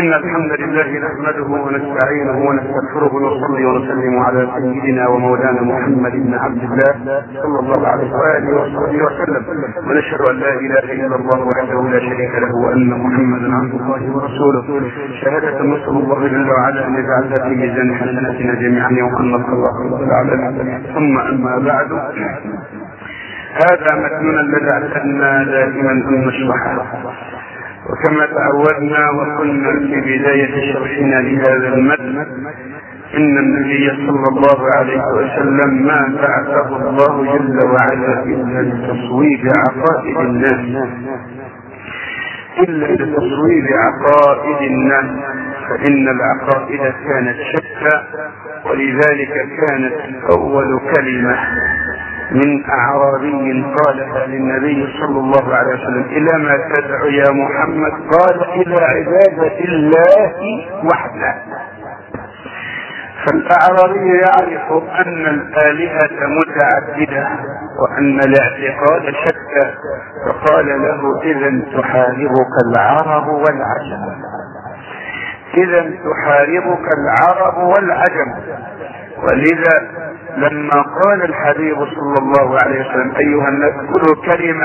إن الحمد لله نحمده ونستعينه ونستغفره ونصلي ونسلم على سيدنا ومولانا محمد بن عبد الله صلى الله عليه وآله وصحبه وسلم ونشهد أن لا إله إلا الله وحده لا شريك له وأن محمدا عبد الله ورسوله شهادة نسأل الله جل وعلا أن يجعلها في ميزان حسناتنا جميعا يوم أن نلقى الله رب العالمين ثم أما بعد هذا متننا الذي اعتدنا دائما أن نشرحه وكما تعودنا وقلنا في بداية شرحنا لهذا المتن إن النبي صلى الله عليه وسلم ما بعثه الله جل وعلا إلا لتصويب عقائد الناس إلا لتصويب عقائد الناس فإن العقائد كانت شتى ولذلك كانت أول كلمة من أعرابي قالها للنبي صلى الله عليه وسلم إلى ما تدعو يا محمد قال إلى عبادة الله وحده فالأعرابي يعرف أن الآلهة متعددة وأن الاعتقاد شتى فقال له إذا تحاربك العرب والعجم إذا تحاربك العرب والعجم ولذا لما قال الحبيب صلى الله عليه وسلم ايها الناس كلوا كلمة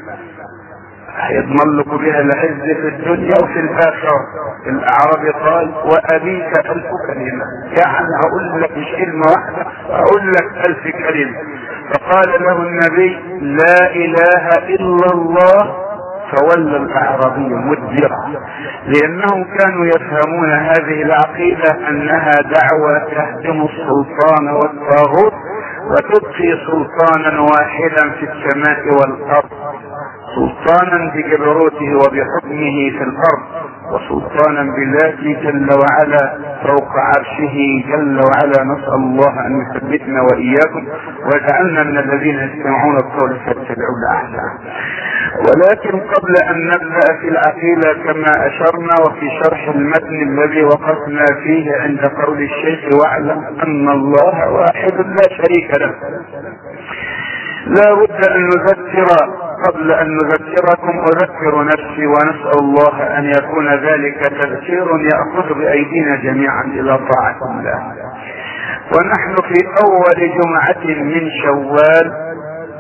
هيضمن لكم بها العز في الدنيا وفي الاخرة الاعرابي قال وابيك الف كلمة يعني هقول لك مش كلمة واحدة هقول لك الف كلمة فقال له النبي لا اله الا الله فولى الاعرابي مدبرا لانهم كانوا يفهمون هذه العقيده انها دعوه تهدم السلطان والطاغوت وتبقي سلطانا واحدا في السماء والارض سلطانا بجبروته وبحكمه في الارض وسلطانا بذاته جل وعلا فوق عرشه جل وعلا نسال الله ان يثبتنا واياكم ويجعلنا من الذين يستمعون القول فيتبعون احسنه ولكن قبل ان نبدا في العقيده كما اشرنا وفي شرح المتن الذي وقفنا فيه عند قول الشيخ واعلم ان الله واحد لا شريك له لا بد ان نذكر قبل ان نذكركم اذكر نفسي ونسال الله ان يكون ذلك تذكير ياخذ بايدينا جميعا الى طاعه الله ونحن في اول جمعه من شوال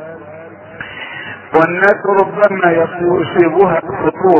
والناس ربما يصيبها الفطور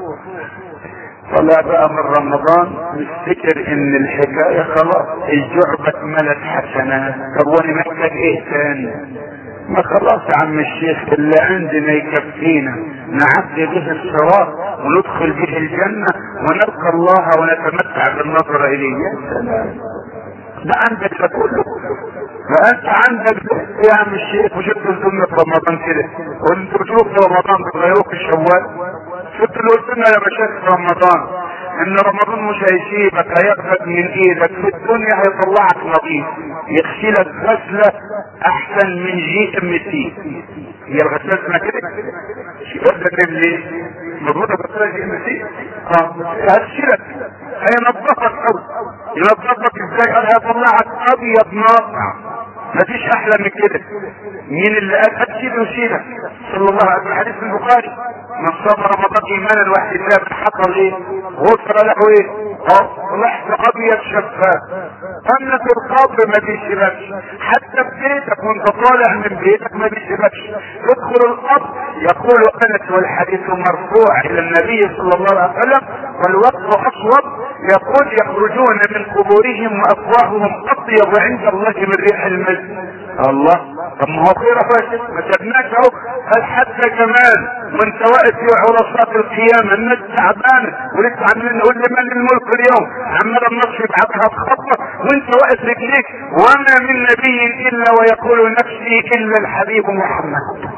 طلع بقى من رمضان نفتكر ان الحكايه خلاص الجعبه اتملت حسنات طب وانا محتاج ايه تاني؟ ما خلاص يا عم الشيخ اللي عندنا يكفينا نعدي به الصراط وندخل به الجنة ونلقى الله ونتمتع بالنظر إليه يا سلام ده عندك ده كله فأنت عندك يا عم الشيخ وشفت السنة في رمضان كده وانتوا تشوفوا في رمضان بتغيروك في شوال شفت اللي قلت لنا يا مشايخ في رمضان ان رمضان مش هيسيبك هياخدك من ايدك في الدنيا هيطلعك نظيف يغسلك غسلة احسن من جي ام تي هي الغسالة اسمها كده شبابك ليه مضبوطة غسالة جي ام تي اه هتشيلك هينظفك قوي ينظفك ازاي قال هيطلعك ابيض ناقع مفيش احلى من كده مين اللي قال هتشيل وشيلك صلى الله عليه وسلم حديث البخاري من صام رمضان ايمانا واحتسابا حصل ايه غفر له ايه اه لحظة ابيض شفاف امنة القبر ما بيشبكش حتى في بيتك وانت طالع من بيتك ما بيشبكش تدخل القبر يقول انس والحديث مرفوع الى النبي صلى الله عليه وسلم والوقت اسود يقول يخرجون من قبورهم وافواههم اطيب عند الله من ريح المسجد الله طب ما هو خير فاشل ما سبناش اهو قال حتى كمان وانت واقف في عرصات القيامه الناس تعبانه ولسه عاملين نقول لمن الملك اليوم عمال النصر يبعتها بخطه وانت واقف رجليك وما من نبي الا ويقول نفسي الا الحبيب محمد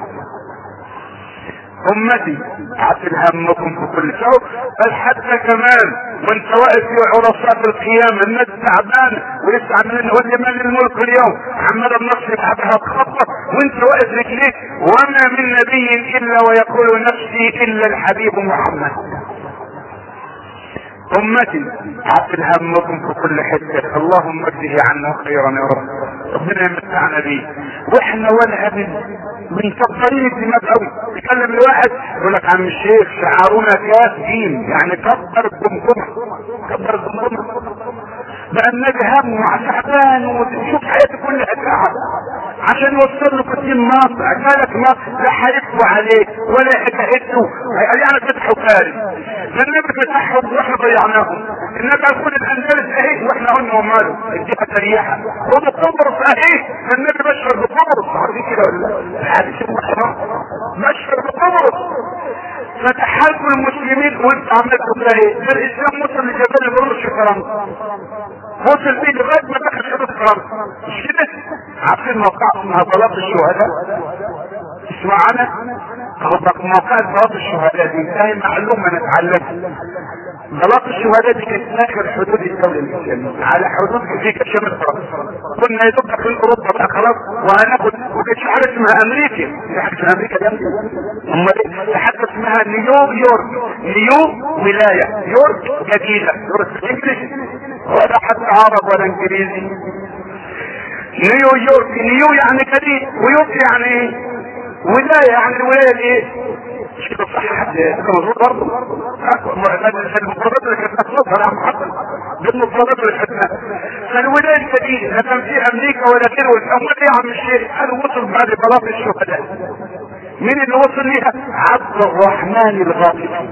امتي عسل همكم في كل شيء بل حتى كمان وانت واقف في عرصات القيامة الناس تعبانة ولسه عاملين نقول لمن الملك اليوم عمال النصر يبعتها بخطة وانت واقف رجليك وما من نبي الا ويقول نفسي الا الحبيب محمد امتي عسل همكم في كل حته اللهم اجزه عنا خيرا يا رب ربنا يمتعنا بيه واحنا ولا من مكبرين الدماغ قوي يكلم الواحد يقول لك عم الشيخ شعارنا كاف جيم يعني كبر الجمجمه بقى النبي هم وتعبان وشوف حياته كلها تعب عشان يوصل له كتير مصر قالك مصر لا هيكفوا عليك ولا هتهدوا قال يعني فتحوا فارس فالنبي فتحهم واحنا ضيعناهم النبي قال الاندلس اهي واحنا قلنا وماله اديها تريحه خد قبرص اهي فالنبي بشر بقبرص عارفين كده ولا لا؟ الحديث المحرم بشر بقبرص فتحالكم المسلمين وانت عملتوا كده ايه؟ ده الاسلام وصل لجبال الرش فرنسا وصل بيه لغايه ما دخل حدود فرنسا مش كده؟ عارفين موقع اسمها بلاط الشهداء اسمع عنها طب موقع بلاط الشهداء دي هي معلومه نتعلمها بلاط الشهداء دي كانت اخر حدود الدوله الاسلاميه على حدود امريكا شمال فرنسا كنا يا دوب داخلين اوروبا بقى خلاص وهناخد وكانش حاجه اسمها امريكا في حاجه اسمها امريكا جنبي امال ايه؟ حاجه اسمها نيويورك نيو ولايه يورك جديده يورك انجلش ولا حتى عرب ولا انجليزي نيويورك نيو يعني جديد ويورك يعني ايه؟ ولايه يعني الولايه الايه؟ مش كده صح حد مظبوط برضه المفردات اللي كانت مخلوقها انا محمد دي المفردات اللي كانت فالولايه الجديده لا كان في امريكا ولا كده امال ايه يا عم الشيخ قالوا وصل بعد بلاط الشهداء مين اللي وصل ليها؟ عبد الرحمن الغافر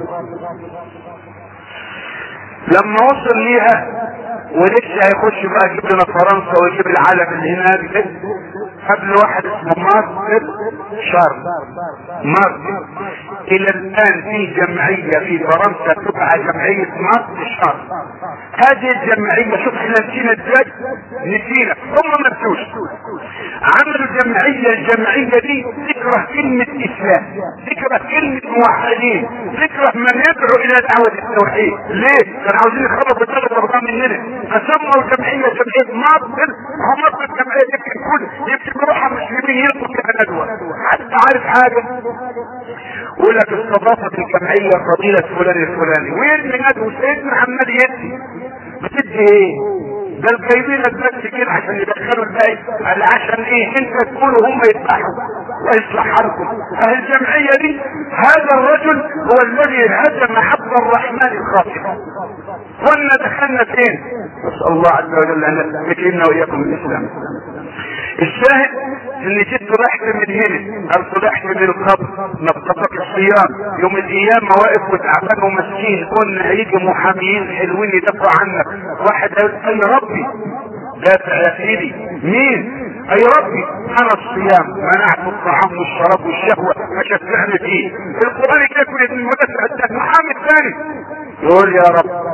لما وصل ليها ولسه هيخش بقى يجيب لنا فرنسا ويجيب العالم اللي هناك ده قبل واحد اسمه مارتن شارل مارتن الى الان في جمعية في فرنسا تبع جمعية مارتن شارل هذه الجمعية شوف احنا نسينا ازاي نسينا هم ما نسوش عملوا جمعية الجمعية دي تكره كلمة اسلام تكره كلمة موحدين تكره من يدعو الى دعوة التوحيد ليه؟ كانوا عاوزين يخربوا الثلاث ارقام مننا فسموا الجمعية جمعية مارتن هم مارتن الجمعية يمكن كل يمكن روح المسلمين يلقوا فيها ندوة حتى عارف حاجة يقول لك استضافت الجمعية فضيلة فلان الفلاني وين ندوة سيدنا محمد يدي بتدي ايه؟ ده الجايبين بس كده عشان يدخلوا الباقي قال عشان ايه انت تقولوا هم يذبحوا ويصلح حالكم الجمعية دي هذا الرجل هو الذي هدم حق الرحمن الخاطئ كنا دخلنا فين نسأل الله عز وجل ان يكرمنا واياكم الاسلام الشاهد ان جيت طلعت من هنا قال طلعت من القبر نبطتك الصيام يوم القيامة واقف وتعبان ومسكين قلنا هيجي محاميين حلوين يدافعوا عنك واحد هيقول اي ربي دافع يا سيدي مين اي ربي انا الصيام منعت الطعام والشراب والشهوة فشفعني فيه القرآن يكفي المدافع المحامي الثاني يقول يا رب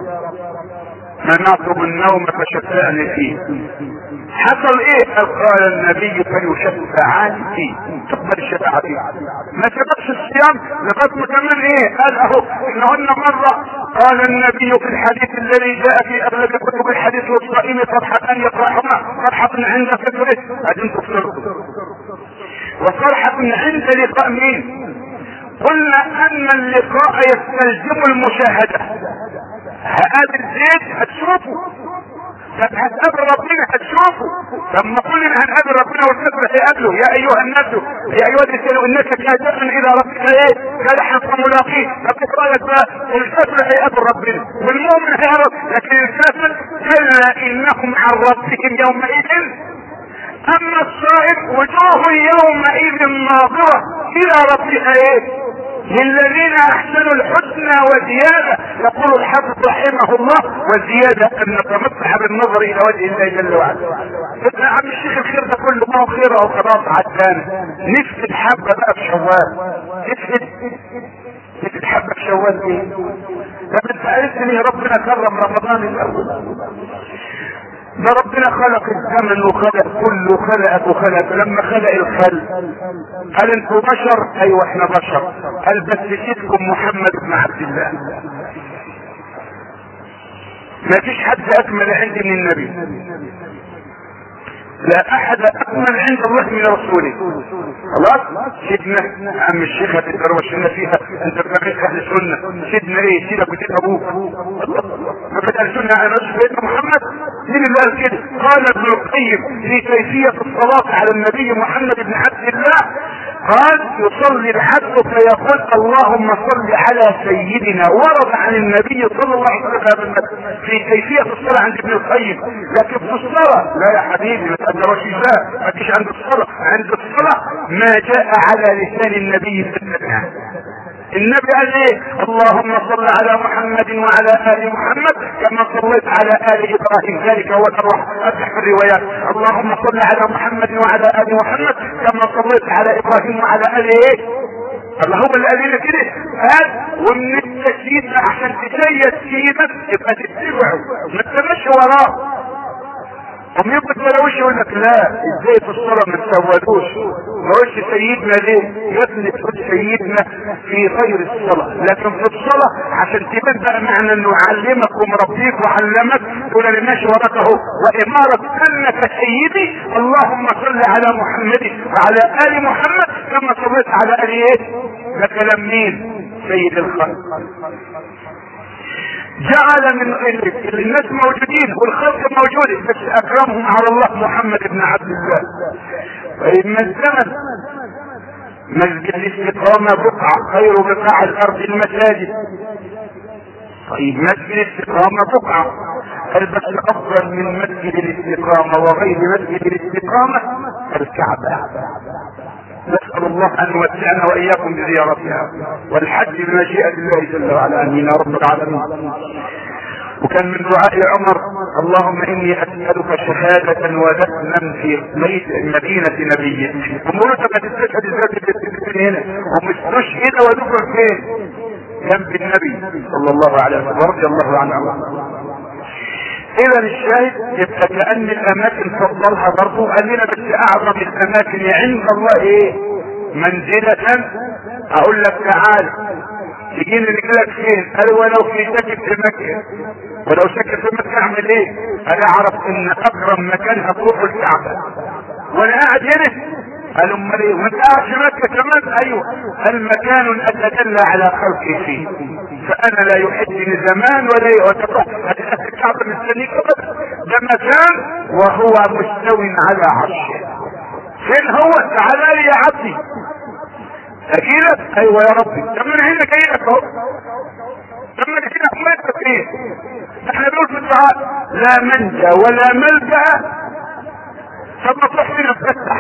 منعتم النوم فشفعني فيه حصل ايه قال النبي فليشفعان فيه تقبل الشفاعة فيه ما سبقش الصيام لغايه ما كمان ايه قال اهو احنا قلنا مرة قال النبي في الحديث الذي جاء في اغلب كتب الحديث والصائم فرحتان يفرحهما فرحة عند فكره بعدين تفطروا وفرحة عند لقاء مين قلنا ان اللقاء يستلزم المشاهدة هقابل زيد هتشوفه طب هتقابل ربنا هتشوفه طب ما كلنا هنقابل ربنا والكفر هيقابله يا ايها الناس يا ايها الانسان انك كادح الى ربك ايه كادح فملاقيه طب رايك بقى الكفر هيقابل ربنا والمؤمن هيعرف لكن الكافر كلا انهم عن ربهم يومئذ اما الصائم وجوه يومئذ ناظرة الى ربها ايه للذين احسنوا الحسنى وزيادة يقول الحافظ رحمه الله وزيادة ان نتمتع بالنظر الى وجه الله جل وعلا يا عم الشيخ الخير ده كله ما هو خير او خلاص عدانا نفسد حبة بقى في شوال نفسد نفسد حبة في شوال ايه طب انت عرفت ان ربنا كرم رمضان الاول ده ربنا خلق الزمن وخلق كله خلقك وخلق لما خلق الخلق قال انتوا بشر ايوه احنا بشر قال بس سيدكم محمد بن عبد الله ما فيش حد اكمل عندي من النبي لا احد اكمل عند الله من رسوله خلاص سيدنا عم الشيخ هتتروش لنا فيها انت بقيت اهل السنه سيدنا ايه سيدك وسيد ابوك ما فتح سنه انا سيدنا محمد مين اللي قال كده قال ابن القيم في كيفيه الصلاه على النبي محمد بن عبد الله قال يصلي الحد فيقول اللهم صل على سيدنا ورد عن النبي صلى الله عليه وسلم في كيفية الصلاة عند ابن القيم لكن في الصلاة لا يا حبيبي ما تقدرش الله ما تجيش عند الصلاة عند الصلاة ما جاء على لسان النبي صلى الله عليه وسلم النبي قال ايه اللهم صل على محمد وعلى ال محمد كما صليت على ال ابراهيم ذلك هو الروح افتح في الروايات اللهم صل على محمد وعلى ال محمد كما صليت على ابراهيم وعلى ال ايه الله هو اللي قال لنا كده قال ومن التسييد عشان تسيد سيدك يبقى تتبعه ما تمشي وراه هم يبقى تلاوش يقول لك لا ازاي في الصلاة ما تسودوش ما قلش سيدنا ليه يا ابني تقول سيدنا في غير الصلاة لكن في الصلاة عشان تبان بقى معنى انه علمك ومربيك وعلمك تقول انا ماشي وراك اهو وامارة انك سيدي اللهم صل على محمد وعلى ال محمد كما صليت على ال ايه ده كلام مين سيد الخلق جعل من الناس موجودين والخلق موجود بس اكرمهم على الله محمد بن عبد الله طيب ما الزمن مسجد الاستقامة بقعة خير بقاع الارض المساجد طيب مسجد الاستقامة بقعة قال بس افضل من مسجد الاستقامة وغير مسجد الاستقامة الكعبة نسأل الله أن يمتعنا وإياكم بزيارتها والحج بمشيئة الله جل وعلا آمين يا رب العالمين وكان من دعاء عمر اللهم اني اسالك شهادة ودفنا في مدينة نبيك امور ما تستشهد ازاي هنا ومستشهد ودفن فين جنب النبي صلى الله عليه وسلم رضي الله عنه اذا الشاهد يبقى كان الاماكن فضلها برضه قال لنا بس اعظم الاماكن عند الله ايه منزلة اقول لك تعال تجيني رجلك فين قال ولو في ساكن في مكة ولو ساكن في مكة اعمل ايه قال اعرف ان اكرم مكان هتروح الكعبة وانا قاعد هنا قال امال ايه وانت قاعد في مكة كمان ايوه قال مكان اتدلى على خلقي فيه فانا لا يحدني زمان ولا يعتبر الكعبة مستنيك ده مكان وهو مستو على عرشه فين هو تعالى لي يا عبدي اجيلك ايوه يا ربي طب من هنا جايلك اهو طب من هنا حمايتك ايه احنا دول في الدعاء لا منجا ولا ملجا طب ما تروح فينا تفتح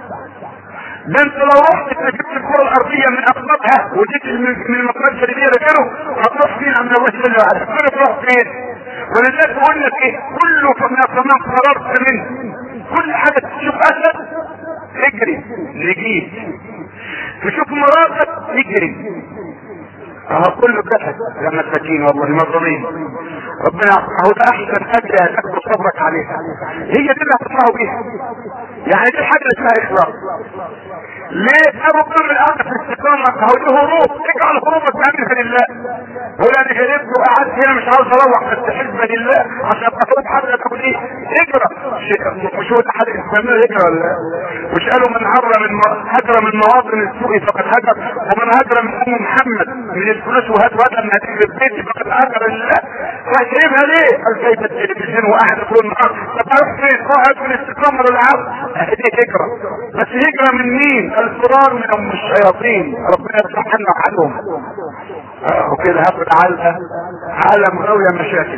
ده انت لو رحت جبت الكرة الارضية من اقطابها وجيت من المقرات اللي فيها كانوا هتروح فين عند الله جل وعلا كل تروح فين ولذلك بقول لك ايه كله كما كمان قررت منه كل حاجة تشوف اسد اجري نجيب تشوف مراتك اجري اه كله كسد يا مساكين والله مظلومين ربنا اهو ده احسن حاجه تاخد صبرك عليها هي دي اللي هتطلعوا بيها يعني دي حاجه اسمها اخلاص ليه ابو بكر الارض في الاستقامه اهو دي هروب اجعل هروبك تعملها لله ولا انا هربت وقعدت هنا مش عاوز اروح بس حزبه لله عشان تاخد حاجه تقول ايه اجرى مش هو احد الاسلاميه يجرى ولا مش قالوا من هجر من هجر من مواطن السوء فقد هجر ومن هجر من ام محمد من الفلوس وهات وهات من هتيجي في البيت فقد هجر لله فجايبها ليه؟ قال جايب التلفزيون وقاعد طول النهار طب اروح فين؟ اقعد في الاستقامه للعرض دي هجره بس هجره من مين؟ الفرار من ام الشياطين ربنا يصلح لنا حالهم وكده هاخد علقه عالم غاويه مشاكل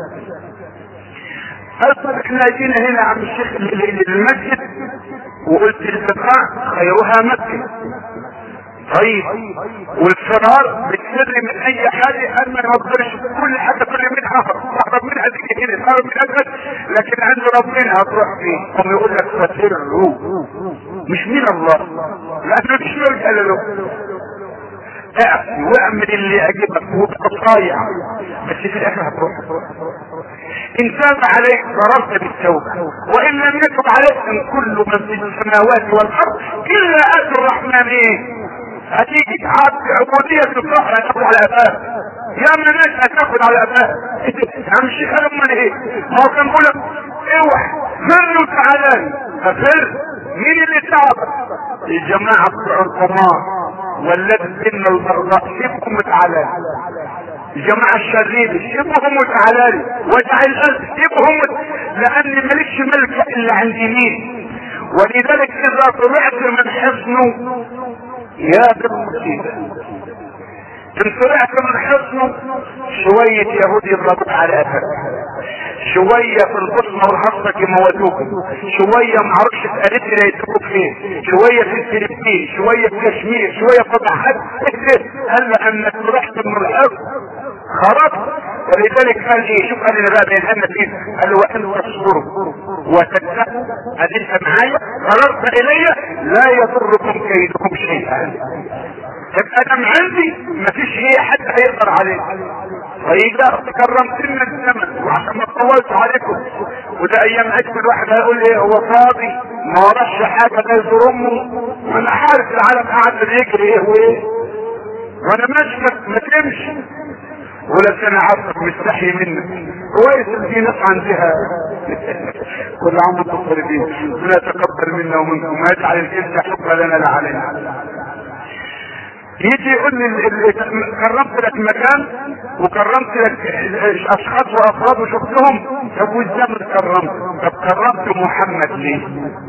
اصلا احنا جينا هنا عم الشيخ المسجد وقلت البقاع خيرها مكه طيب والفرار بتسر من اي حاجة اما ما تقدرش كل حاجة كل منها تهرب منها تيجي هنا تهرب من اجلك لكن عند ربنا هتروح فين هم يقول لك فسروا مش من الله لانه مش ملجأ له اعفي واعمل اللي يعجبك وابقى صايع بس في الاخر هتروح ان تاب عليك ضربت بالتوبه وان لم يتب عليك ان كل من في السماوات والارض الا اتى الرحمن ايه هتيجي عبودية الصحراء هتاخد على قفاك يا من الناس هتاخد على قفاك عم الشيخ قال امال ايه ما هو كان بيقول لك اوعى فر وتعالى ففر مين اللي تعب الجماعة بتوع القمار والذي سن البغضاء سيبهم وتعالى الجماعة الشريرة سيبهم وتعالى وجع القلب سيبهم لان مالكش ملك الا عند مين ولذلك اذا طلعت من حصنه يا بالمصيبة ان طلعت من حصنه شوية يهود يضربوك على اثرك شوية في البصمة والهرسك يموتوكم شوية معرفش في اريتريا يتركوا فين شوية في الفلبين شوية في كشمير شوية في بحر هلا انك رحت من الارض خرجت ولذلك قال ايه شوف قال لنا بقى بينهنا فين قال له وان تصبروا وتتقوا اديت معايا قررت الي لا يضركم كيدكم شيئا يبقى انا عندي مفيش هي حد هيقدر عليه فاذا كرمت لنا الزمن وعشان ما طولت عليكم وده ايام اجمل واحد هيقول لي هو فاضي ما وراش حاجه ده يزور امه وانا عارف العالم قاعد بيجري ايه وايه وانا ماشي ما تمشي ولا سنة عارفك مستحي منك كويس ان في ناس عندها كل عام وانتم طيبين ربنا يتقبل منا ومنكم ما يجعل الجنة حكم لنا لا علينا يجي يقول لي كرمت لك مكان وكرمت لك اشخاص وافراد وشفتهم طب والزمن كرمت طب كرمت محمد ليه؟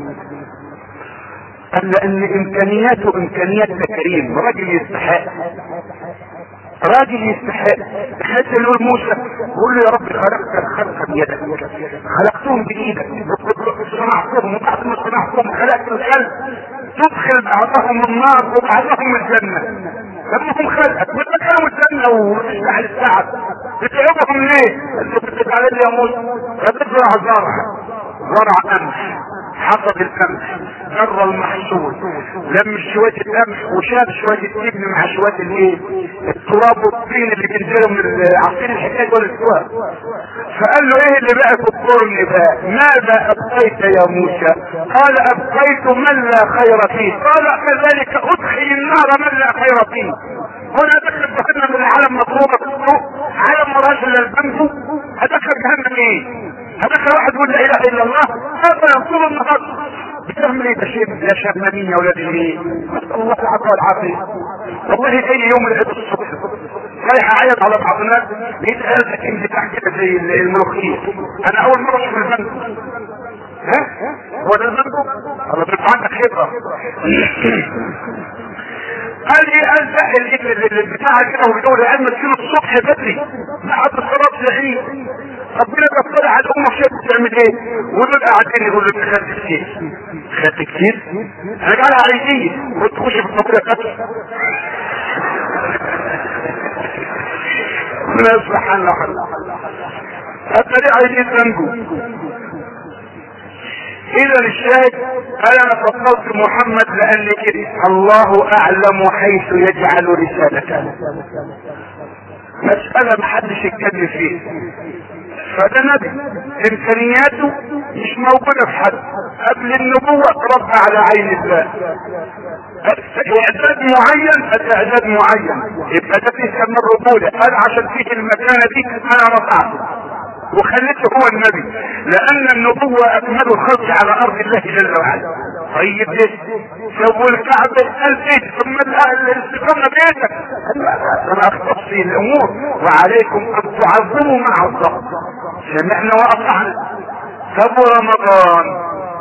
قال لان امكانياته امكانيات تكريم راجل يستحق راجل يستحق حتى اللي يقول موسى قول له يا رب خلقت الخلق بيدك خلقتهم بايدك صنعتهم وبعد ما صنعتهم خلقت الخلق تدخل بعضهم النار وبعضهم الجنة لما خلقت وانت كانوا الجنة وتشتعل السعد بتعبهم ليه؟ انت بتجعل لي يا موسى فتزرع زرع زرع قمح حصد القمح جر المحصول لم شوية القمح وشاف شوية التبن مع شوية الايه التراب والطين اللي بينزلوا من عارفين الحكاية دول السواق فقال له ايه اللي بقى في القرن بقى ماذا ابقيت يا موسى قال ابقيت من لا خير فيه قال كذلك ادخل النار من لا خير فيه هنا دخل جهنم من العالم مضروبة في السوق عالم مراش الا البنك هدخل جهنم ايه هدخل واحد يقول لا اله الا الله هذا يطول النهار بتعمل ايه ده شيء لا شمالين يا ولاد الايه نسال الله العافيه والعافيه والله جاي يوم العيد الصبح رايح اعيط على بعض الناس لقيت قلبك انت تحت كده زي الملوخيه انا اول مره اشوف البنك ها هو ده البنك الله بيبقى عندك خبره قال ايه قال ده البتاع كده وبيدور العلم تشيله الصبح بدري بعد الصلاه العيد ربنا بيطلع على الامه شايف بتعمل ايه ودول قاعدين يقولوا انت خدت كتير خدت كتير انا جعلها عيديه وتخش في الطبيعه قتل ربنا يصلح حالنا وحالنا الطريقه عايزين تنجو اذا الشاهد قال انا فضلت محمد لان كده الله اعلم حيث يجعل رسالته مسألة محدش يتكلم فيها فده نبي امكانياته مش موجودة في حد قبل النبوة تربى على عين الله اعداد معين اعداد معين يبقى ده فيه كم الرجولة قال عشان فيه المكانة دي انا رفعته وخليته هو النبي لان النبوة اكمل الخلق على ارض الله جل وعلا طيب ليه سووا الكعبة قال ايه ثم الاستقامة بيتك انا اختص في الامور وعليكم ان تعظموا مع الله سمعنا واطعنا طب رمضان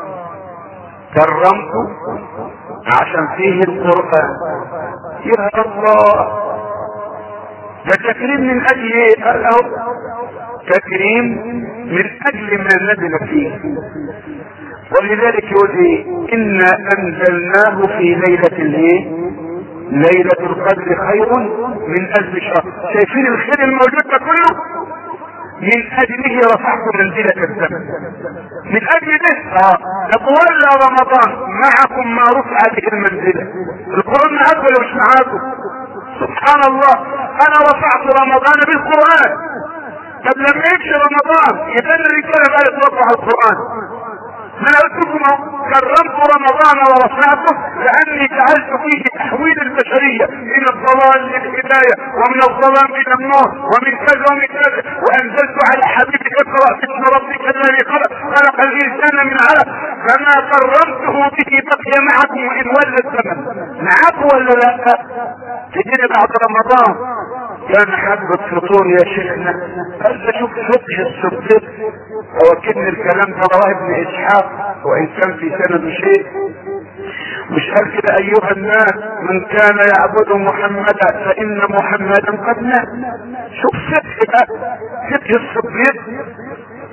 كرمته عشان فيه القرآن يا الله ده تكريم من اجل ايه قال اهو تكريم من اجل ما نزل فيه ولذلك يقول ايه انا انزلناه في ليلة الايه ليلة القدر خير من الف شهر شايفين الخير الموجود ده كله من اجله رفعت منزلة الزمن من اجل ده اه تولى رمضان معكم ما رفع به المنزلة القرآن معاكم ولا مش معاكم سبحان الله انا رفعت رمضان بالقرآن طب لما يمشي رمضان يبان الرجاله بقى يتوقع على القران ما انا قلت لكم كرمت رمضان ورفعته لاني جعلت فيه تحويل البشريه من الضلال للهدايه ومن الظلام الى النور ومن كذا ومن كذا وانزلت على حبيبك اقرا باسم ربك الذي خلق خلق الانسان من علق فما كرمته به بقي معكم وان ولى الزمن معكم ولا لا؟ تجيني بعد رمضان كان حبة فطور يا شيخنا هل شوف فقه الصديق هو كن الكلام ده رواه ابن اسحاق وان كان في سند شيء مش قال كده ايها الناس من كان يعبد محمدا فان محمدا قد مات شوف فقه بقى فقه الصديق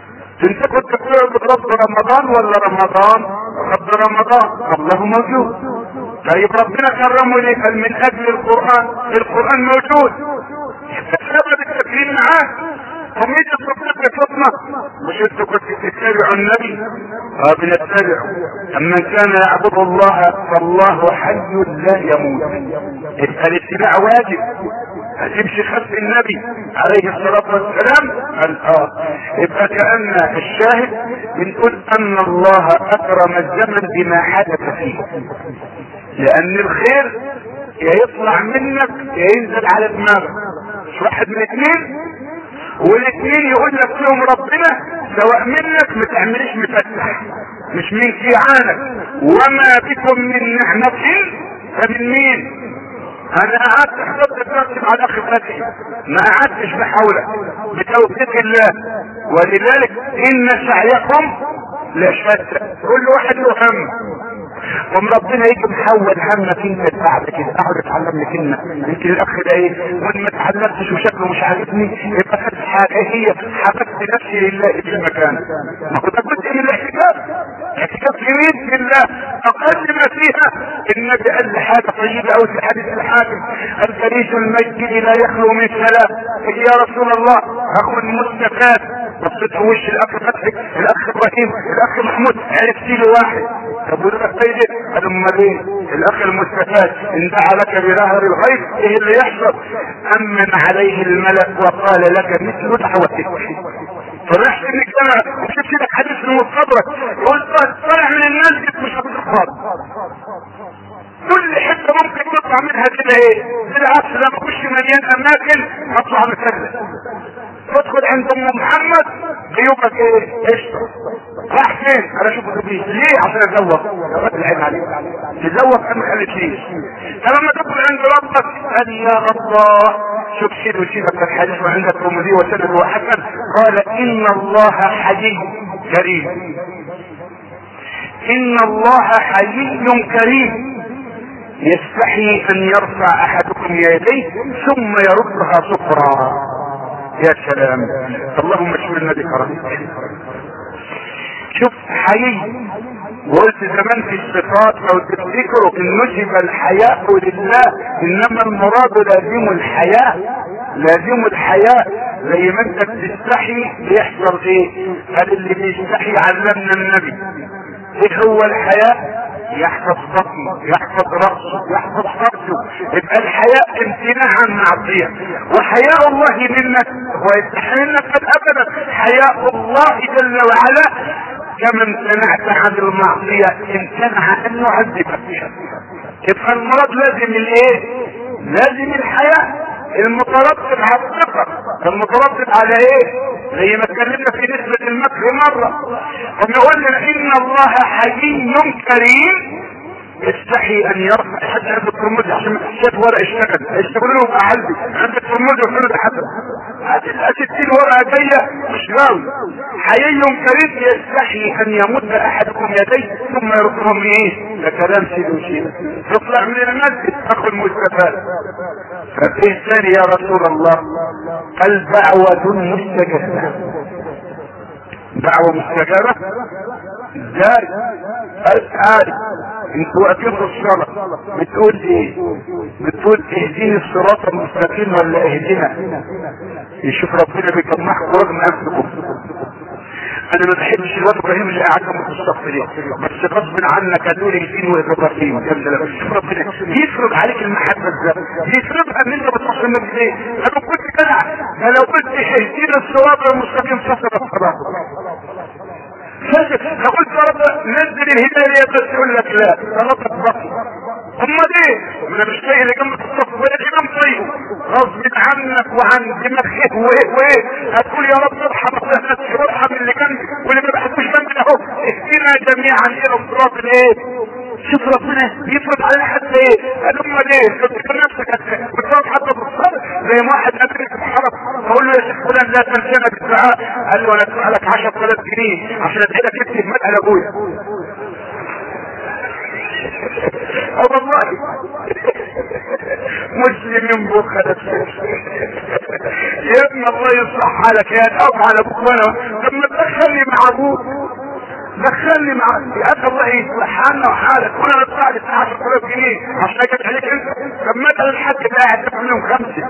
انت كنت بتعبد رب رمضان ولا رمضان رب رمضان الله موجود طيب ربنا كرمه ليه قال من اجل القرآن القرآن موجود سبب التكريم معاه هم يجي ربنا يفضنا مش انتوا كنتوا تتبعوا النبي اه بنتبعه اما كان يعبد الله فالله حي لا يموت يبقى الاتباع واجب هتمشي خلف النبي عليه الصلاة والسلام قال اه يبقى كأن الشاهد بنقول ان الله اكرم الزمن بما حدث فيه لان الخير يا يطلع منك يا ينزل على دماغك مش واحد من اثنين والاثنين يقول لك فيهم ربنا سواء منك ما تعملش مفتح مش من كيعانك وما بكم من نعمة فمن مين انا قعدت حضرت نفسي مع الاخ فتحي ما قعدتش بحولك بتوفيق الله ولذلك ان سعيكم لشتى كل واحد له هم قام ربنا يجي محول همك انت بعد كده اقعد اتعلم لك كلمه يمكن الاخ ده ايه وان ما اتعلمتش وشكله مش عاجبني يبقى خدت حاجه هي حبست نفسي لله في المكان ما كنت جزء من الاحتكاك احتكاك يمين لله اقل ما فيها النبي قال لي حاجه طيبه او في حديث الحاكم الجليس المجد لا يخلو من ثلاث يا رسول الله اخو مستفاد بصيت في وش الاخ فتحي الاخ ابراهيم الاخ محمود عرفت له واحد طب وده سيدي قال امال ايه الاخ المستفاد ان دعا لك بظهر الغيب ايه اللي يحصل امن عليه الملك وقال لك مثل دعوتك فرحت انك انا وشفت لك حديث من صدرك قلت طلع من المسجد مش هتخبط كل حته ممكن تطلع منها كده ايه بالعكس لما اخش مليان اماكن اطلع مسجد تدخل عند ام محمد جيوبك ايه قشطه راح فين انا اشوف الاتوبيس ليه عشان ازوق رد العين عليك تزوق ما خليتنيش فلما تدخل عند ربك قال يا الله شوف شيل وشيلك في الحديث وعندك رمزي وسند وحسن قال ان الله حي كريم ان الله حي كريم يستحي ان يرفع احدكم يديه ثم يردها صفرا يا سلام اللهم اشملنا بكرمك شوف حي وقلت زمان في الصفات لو تفتكروا ان نسب الحياء لله انما المراد لازم الحياء لازم الحياء زي ما انت بتستحي بيحصل ايه قال اللي بيستحي علمنا النبي ايه هو الحياء يحفظ بطنه يحفظ رأسه يحفظ فرجه يبقى الحياء امتناع عن معصية وحياء الله منك هو يستحي منك ابدا حياء الله جل وعلا كما امتنعت عن المعصية امتنع ان يعذبك يبقى المرض لازم الايه لازم الحياء المترتب على الثقة المترتب على ايه زي ما اتكلمنا في نسبة المكر مرة ونقول ان الله حي كريم يستحي ان يرفع حتى عند الترمذ عشان شاف ورق اشتغل اشتغل له بقى قلبي عند الترمذ وقال له حسن هتدي ورقه جايه مش غاوي حي كريم يستحي ان يمد احدكم يديه ثم يردهم ايه ده كلام سيد وشيل تطلع من المسجد اخو المستفاد فايه ثاني يا رسول الله قال دعوة مستجابة دعوة مستجابة ازاي اسعد انتوا واقفين في الصلاة بتقول ايه بتقول اهديني الصراط المستقيم ولا اهدنا يشوف ربنا بيجمعكم رغم انفسكم انا ما بحبش الواد ابراهيم اللي قاعد جنب الصف دي بس غصب عنك هتقول الدين وابراهيم شوف ربنا يفرض عليك المحبه ازاي يفرضها ان انت بتصل من ايه انا كنت كده انا لو قلت اهدينا الصراط المستقيم فصل الصراط لو قلت يا رب نزل الهدايه بس يقول لك لا صلاتك بطل هم ليه؟ انا مش لاقي اللي جنب الصف ولا الامام طيب غصب عنك وعن دماغك وايه وايه هتقول يا رب ارحم نفسي وارحم اللي جنبي واللي ما بحبوش جنبي اهو اهدنا جميعا الى الصراط الايه؟ شوف ربنا يفرض علينا حتى ايه؟ قال هم ليه؟ تفتكر نفسك بتقعد حتى في الصلاة زي ما واحد قابلك في الحرم اقول له يا شيخ فلان لا تنسانا بالدعاء قال له انا ادفع لك 10000 جنيه عشان ادعي لك اكتب مدعى لابويا اه والله مسلمين بكره يا ابن الله يصلح حالك يا تقف على ابوك وانا لما تدخلني مع ابوك دخلني مع يا اخي الله يصلح حالنا وحالك وانا بدفع لي 10000 جنيه عشان اجي عليك انت طب مثلا الحاج ده قاعد تدفع منهم خمسه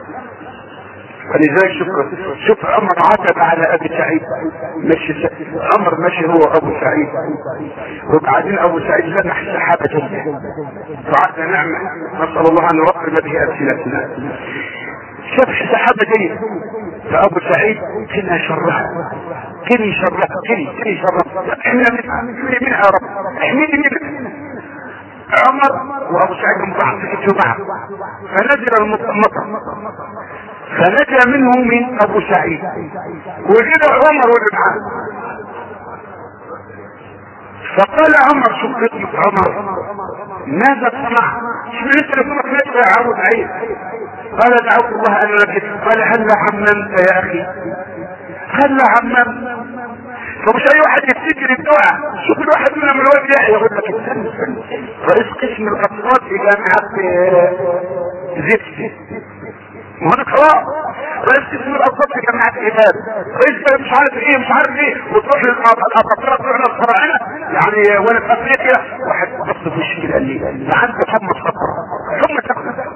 فلذلك شوف شوف عمر عتب على ابي سعيد مشي عمر مشي هو ابو سعيد وبعدين ابو سعيد لمح سحابه جدا وعدنا نعمه نسال الله ان يرقب به السنتنا شاف سحابه جيده فابو سعيد كنا شرها كني شرها كني كني شرها احنا منها يا رب احميني منها عمر وابو سعيد مضحك بعض فنزل المطر فنجا منه من ابو سعيد وجد عمر واللي معاه فقال عمر شوف خدمة عمر ماذا صنع؟ شو انت لكمك نجا يا ابو سعيد قال دعوت الله ان لك قال هلا حممت يا اخي هلا حممت فمش اي واحد يفتكر الدعاء شوف الواحد منا من الواد يحيى يقول لك استنى استنى رئيس قسم الاطفال في جامعه زفت ما هو خلاص رئيس قسم الاطفال في جامعه ايمان رئيس مش عارف ايه مش عارف ايه وتروح للابطال تروح للفراعنه يعني وانا في افريقيا واحد بص في وشي قال لي ده عندك ثم صفرة ثم صفرة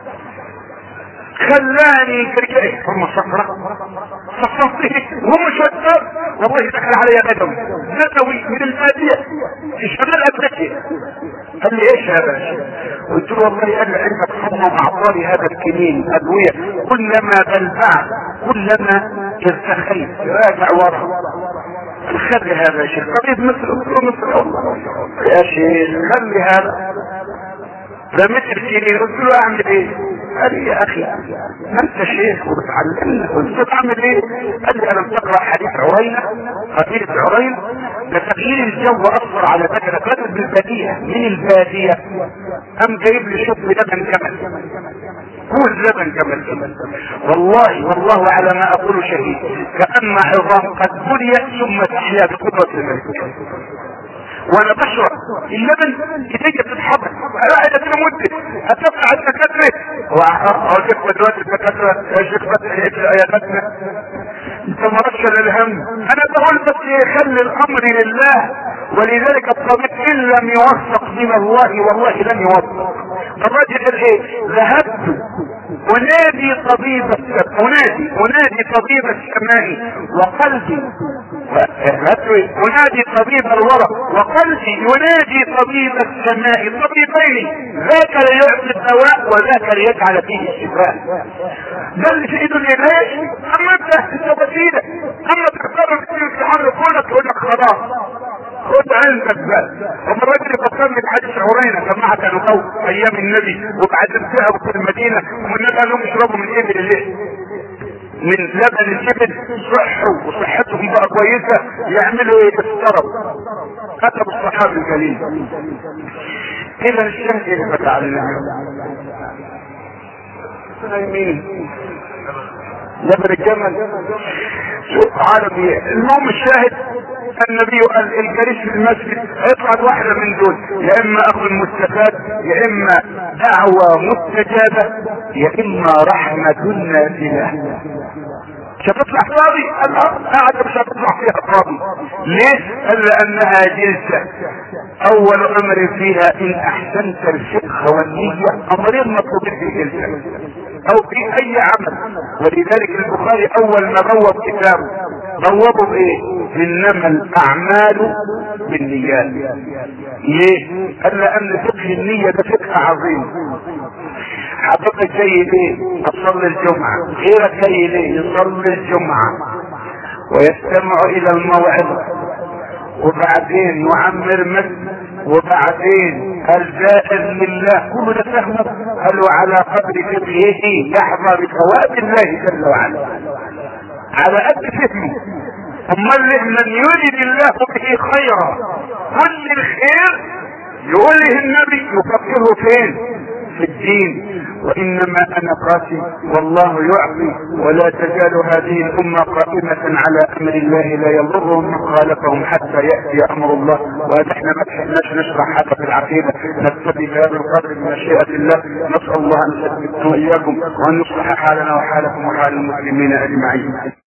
خلاني كركري ثم صفرة صفرته وهم شوية والله دخل علي بدوي بدوي من البادية في شمال افريقيا قال لي ايش يا باشا قلت له والله قال لي عندك حمى معطالي هذا الكنين ادوية كلما بلبعت كلما ارتخيت راجع ورا خلي هذا يا شيخ طبيب مثل قلت له مثل والله يا شيخ خلي هذا رميت الكنين قلت له اعمل ايه قال لي يا اخي ما انت شيخ وبتعلمنا قلت له تعمل ايه قال لي انا بتقرا حديث عرينه قبيله عرين ده تغيير الجو اثر على بدنك بدل بالباديه من الباديه قام جايب لي شوف لبن جمل كل لبن جمل والله والله على ما اقول شهيد كان عظام قد بنيت ثم تحيا بقدره الملك وانا بشرب اللبن ايديا بتتحرك قاعد كده مدة هتطلع الدكاترة واقول دلوقتي الدكاترة يا شيخ فتح اياتنا انت مرشل الهم انا بقول بس يخلي الامر لله ولذلك الطبيب ان لم يوفق من الله والله لن يوفق الراجل ايه ذهبت ونادي طبيب السماء ونادي ونادي طبيب السماء وقلبي ونادي طبيب الورق وقلبي ينادي طبيب السماء طبيبين ذاك ليعطي الدواء وذاك ليجعل فيه الشفاء بل في ايده ليش اما انت انت بسيطة اما تختار كتير في حر كونك يقول لك خلاص خد عندك بقى هم الراجل يفكرني بحديث عرينة جماعة كانوا قوم ايام النبي وبعدين ذهبوا في المدينة والناس قال لهم اشربوا من ابل الليل من لبن الابل صحوا وصحتهم بقى كويسة يعملوا ايه يستروا كتب الصحابي الجليل اذا الشهد اللي فتعلمه مين جبل الجمل سوق عربي المهم الشاهد النبي قال الجليس في المسجد هيطلع واحدة من دول يا اما اخذ مستفاد يا اما دعوة مستجابة يا اما رحمة نازلة مش هتطلع فاضي قال اه قاعدة مش هتطلع فيها فاضي ليه قال لانها جلسة اول امر فيها ان احسنت الفقه والنية امرين مطلوبين في جلسة او في اي عمل ولذلك البخاري اول ما بوب كتابه بوبه بايه انما الاعمال بالنيات ليه قال لان فقه النية ده فقه عظيم حضرتك جاي ليه تصلي الجمعة غيرك جاي ليه يصلي الجمعة ويستمع الى الموعظة وبعدين يعمر مسجد وبعدين الجائر لله كل ده فهمه قالوا على قدر فقهه يحظى بثواب الله جل وعلا على قد فهمه امال من يريد الله به خيرا كل الخير يقول له النبي يفكره فين في الدين وانما انا قاسي والله يعطي ولا تزال هذه الامه قائمه على امر الله لا يضرهم من خالفهم حتى ياتي امر الله وهذا احنا ما تحناش نشرح هذا في العقيده نكتفي بهذا القدر بمشيئه الله نسال الله ان يثبتنا واياكم وان يصلح حالنا وحالكم وحال المسلمين اجمعين